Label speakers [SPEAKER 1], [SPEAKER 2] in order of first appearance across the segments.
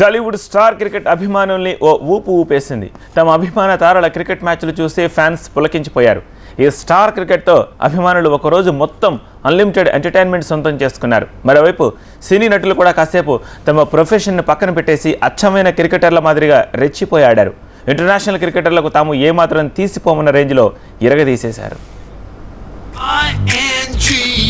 [SPEAKER 1] Tollywood star cricket అభిమానుల్ని ఓ ఊపు ఊపేసింది తమ అభిమాన తారల క్రికెట్ మ్యాచ్లు చూసి ఫ్యాన్స్ పులకించిపోయారు ఈ స్టార్ క్రికెట్తో అభిమానులు ఒకరోజు మొత్తం అన్లిమిటెడ్ ఎంటర్టైన్మెంట్ సొంతం చేసుకున్నారు మరోవైపు సినీ నటులు కూడా కాసేపు తమ ప్రొఫెషన్ను పక్కన పెట్టేసి అచ్చమైన క్రికెటర్ల మాదిరిగా రెచ్చిపోయాడారు ఇంటర్నేషనల్ క్రికెటర్లకు తాము ఏమాత్రం తీసిపోమన్న రేంజ్లో ఇరగదీసేశారు
[SPEAKER 2] I-N-G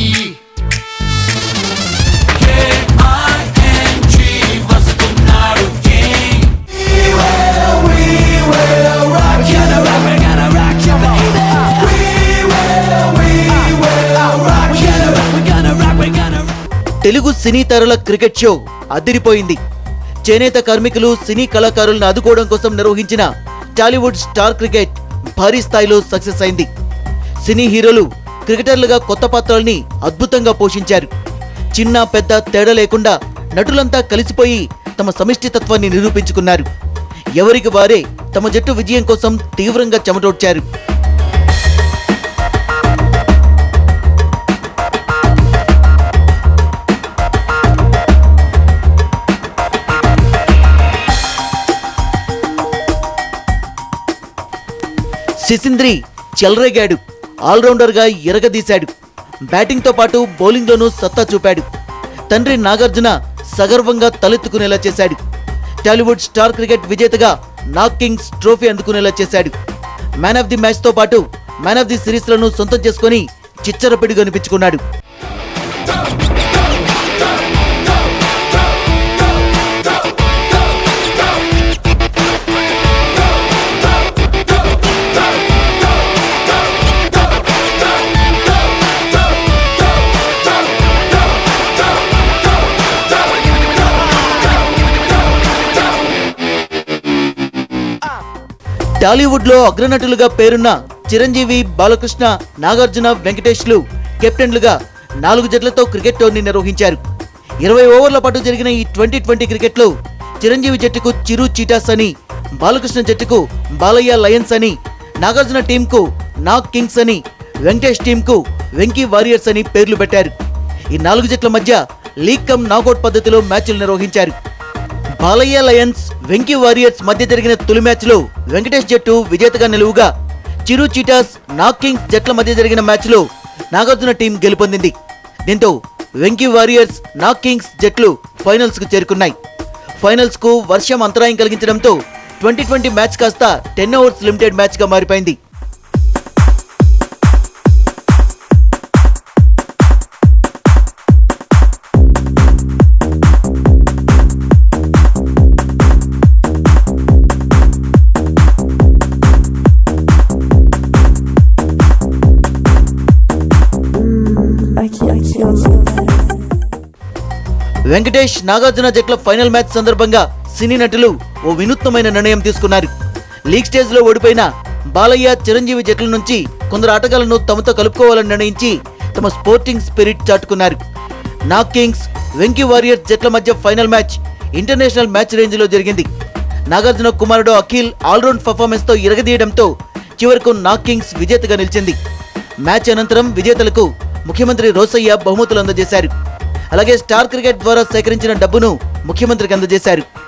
[SPEAKER 2] K-I-N-G వస్తున్నాడు king We will, we will rock you We're gonna rock you baby We will, we will rock you We're gonna rock, we're gonna rock
[SPEAKER 3] Telugu సినీ తారల క్రికెట్ షో అదిరిపోయింది చేనేత కార్మికులు సినీ కళాకారులను ఆదుకోవడం కోసం నిర్వహించిన టాలీవుడ్ స్టార్ క్రికెట్ భారీ స్థాయిలో సక్సెస్ అయింది సినీ హీరోలు క్రికెటర్లుగా కొత్త పాత్రల్ని అద్భుతంగా పోషించారు చిన్న పెద్ద తేడా లేకుండా నటులంతా కలిసిపోయి తమ సమిష్టితత్వాన్ని నిరూపించుకున్నారు ఎవరికి వారే తమ జట్టు విజయం కోసం తీవ్రంగా చెమటోడ్చారు శిశింద్రి చెలరేగాడు ఆల్రౌండర్గా ఎరగదీశాడు బ్యాటింగ్తో పాటు బౌలింగ్లోనూ సత్తా చూపాడు తండ్రి నాగార్జున సగర్వంగా తలెత్తుకునేలా చేశాడు టాలీవుడ్ స్టార్ క్రికెట్ విజేతగా నాక్ కింగ్స్ ట్రోఫీ అందుకునేలా చేశాడు మ్యాన్ ఆఫ్ ది మ్యాచ్తో పాటు మ్యాన్ ఆఫ్ ది సిరీస్లను సొంతం చేసుకొని చిచ్చరపిడిగా అనిపించుకున్నాడు టాలీవుడ్ లో అగ్రనటులుగా పేరున్న చిరంజీవి బాలకృష్ణ నాగార్జున వెంకటేష్లు కెప్టెన్లుగా నాలుగు జట్లతో క్రికెట్ టోర్నీ నిర్వహించారు ఇరవై ఓవర్ల పాటు జరిగిన ఈ ట్వంటీ ట్వంటీ క్రికెట్లో చిరంజీవి జట్టుకు చిరు చీటాస్ అని బాలకృష్ణ జట్టుకు బాలయ్య లయన్స్ అని నాగార్జున టీంకు నాగ్ కింగ్స్ అని వెంకటేష్ టీంకు వెంకీ వారియర్స్ అని పేర్లు పెట్టారు ఈ నాలుగు జట్ల మధ్య లీగ్ కమ్ నాకౌట్ పద్ధతిలో మ్యాచ్లు నిర్వహించారు బాలయ్య లయన్స్ వెంకీ వారియర్స్ మధ్య జరిగిన తొలి మ్యాచ్లో వెంకటేష్ జట్టు విజేతగా నిలువుగా చిరు చీటాస్ నాగ్ కింగ్స్ జట్ల మధ్య జరిగిన మ్యాచ్లో నాగార్జున టీం గెలుపొందింది దీంతో వెంకీ వారియర్స్ నాగ్ కింగ్స్ జట్లు ఫైనల్స్ కు చేరుకున్నాయి ఫైనల్స్ కు వర్షం అంతరాయం కలిగించడంతో ట్వంటీ ట్వంటీ మ్యాచ్ కాస్త టెన్ ఓవర్స్ లిమిటెడ్ మ్యాచ్ గా మారిపోయింది
[SPEAKER 4] I can't, I can't.
[SPEAKER 3] Venkatesh Nagarjuna జట్ల ఫైనల్ మ్యాచ్ సందర్భంగా సినీ నటులు ఓ వినూత్నమైన నిర్ణయం తీసుకున్నారు లీగ్ స్టేజ్ లో ఓడిపోయిన బాలయ్య చిరంజీవి జట్ల నుంచి కొందరు ఆటగాళ్లను తమతో కలుపుకోవాలని నిర్ణయించి తమ స్పోర్టింగ్ స్పిరిట్ చాటుకున్నారు నాగ్ కింగ్స్ వెంకీ వారియర్స్ జట్ల మధ్య final match international match range లో జరిగింది నాగార్జున కుమారుడు అఖిల్ ఆల్రౌండ్ పర్ఫార్మెన్స్ తో ఇరగదీయడంతో చివరకు నాగ్ కింగ్స్ విజేతగా నిలిచింది మ్యాచ్ అనంతరం విజేతలకు ముఖ్యమంత్రి రోసయ్య బహుమతులు అందజేశారు అలాగే స్టార్ క్రికెట్ ద్వారా సేకరించిన డబ్బును ముఖ్యమంత్రికి అందజేశారు